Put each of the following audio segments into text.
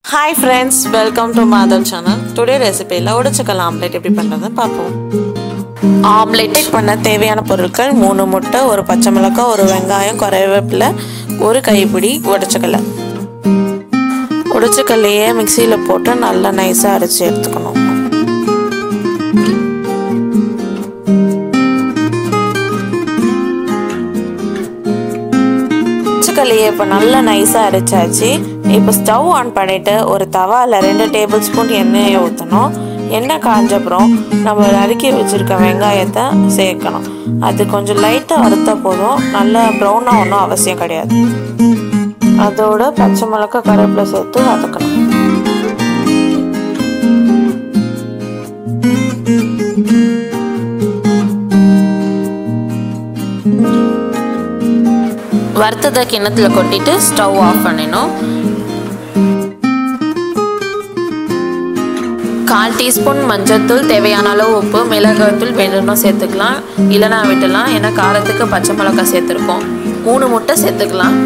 hi friends welcome to Madhav channel today ரெசிபியில் உடச்சக்கல் omelette எப்படி பண்ணுறதுன்னு பார்ப்போம் ஆம்லெட் பண்ண தேவையான பொருட்கள் மூணு முட்டை ஒரு பச்சை மிளகாய் ஒரு வெங்காயம் கறிவேப்பிலை ஒரு கைப்பிடி உடச்சக்கல்லை உடச்சக்கல்லையே மிக்சியில் போட்டு நல்லா நைஸாக அரைச்சி எடுத்துக்கணும் உடச்சக்கல்லையே இப்போ நல்லா நைஸாக அரைச்சாச்சு இப்போ ஸ்டவ் ஆன் பண்ணிவிட்டு ஒரு தவாவில் ரெண்டு டேபிள் ஸ்பூன் எண்ணெயை ஊற்றணும் எண்ணெய் காஞ்சப்புறம் நம்ம நறுக்கி வச்சுருக்க வெங்காயத்தை சேர்க்கணும் அது கொஞ்சம் லைட்டாக வறுத்த போதும் நல்லா ப்ரௌனாக ஒன்றும் அவசியம் கிடையாது அதோட பச்சை மிளகாய் கருவேப்பிலை சேர்த்து வதக்கணும் வறுத்ததை கிண்ணத்தில் கொட்டிட்டு ஸ்டவ் ஆஃப் பண்ணிடணும் கால் டீஸ்பூன் மஞ்சள்தூள் தேவையான அளவு உப்பு மிளகாய்த்தூள் வேணும்னா சேர்த்துக்கலாம் இல்லைனா விட்டுலாம் ஏன்னா காரத்துக்கு பச்சை மிளகாய் சேர்த்துருக்கோம் மூணு முட்டை சேர்த்துக்கலாம்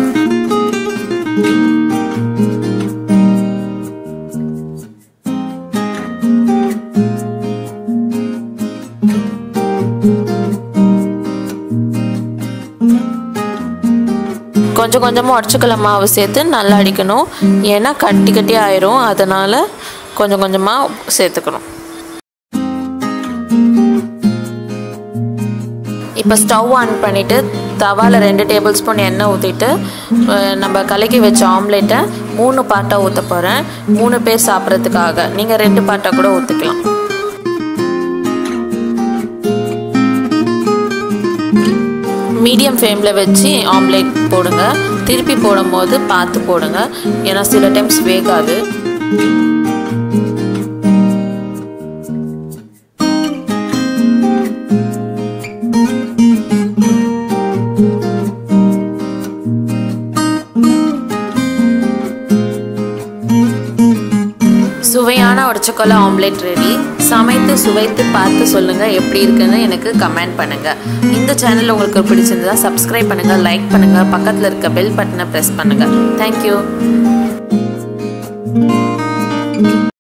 கொஞ்சம் கொஞ்சமாக உடச்சிக்கல மாவு சேர்த்து நல்லா அடிக்கணும் ஏன்னா கட்டி கட்டி ஆயிரும் அதனால் கொஞ்சம் கொஞ்சமாக சேர்த்துக்கணும் இப்போ ஸ்டவ் ஆன் பண்ணிவிட்டு தவாவில் ரெண்டு டேபிள் ஸ்பூன் எண்ணெய் ஊற்றிட்டு நம்ம கலக்கி வச்ச ஆம்லேட்டை மூணு பாட்டாக ஊற்ற போகிறேன் மூணு பேர் சாப்பிட்றதுக்காக நீங்கள் ரெண்டு பாட்டாக கூட ஊற்றிக்கலாம் மீடியம் ஃப்ளேமில் வச்சு ஆம்லேட் போடுங்க திருப்பி போடும்போது பார்த்து போடுங்க ஏன்னா சில டைம்ஸ் வேகாது சுவையான உடச்சக்கொலை ஆம்லேட் ரெடி சமைத்து சுவைத்து பார்த்து சொல்லுங்கள் எப்படி இருக்குன்னு எனக்கு கமெண்ட் பண்ணுங்கள் இந்த சேனல் உங்களுக்கு பிடிச்சிருந்தா சப்ஸ்கிரைப் பண்ணுங்கள் லைக் பண்ணுங்கள் பக்கத்தில் இருக்க பெல் பட்டனை ப்ரெஸ் பண்ணுங்கள் தேங்க்யூ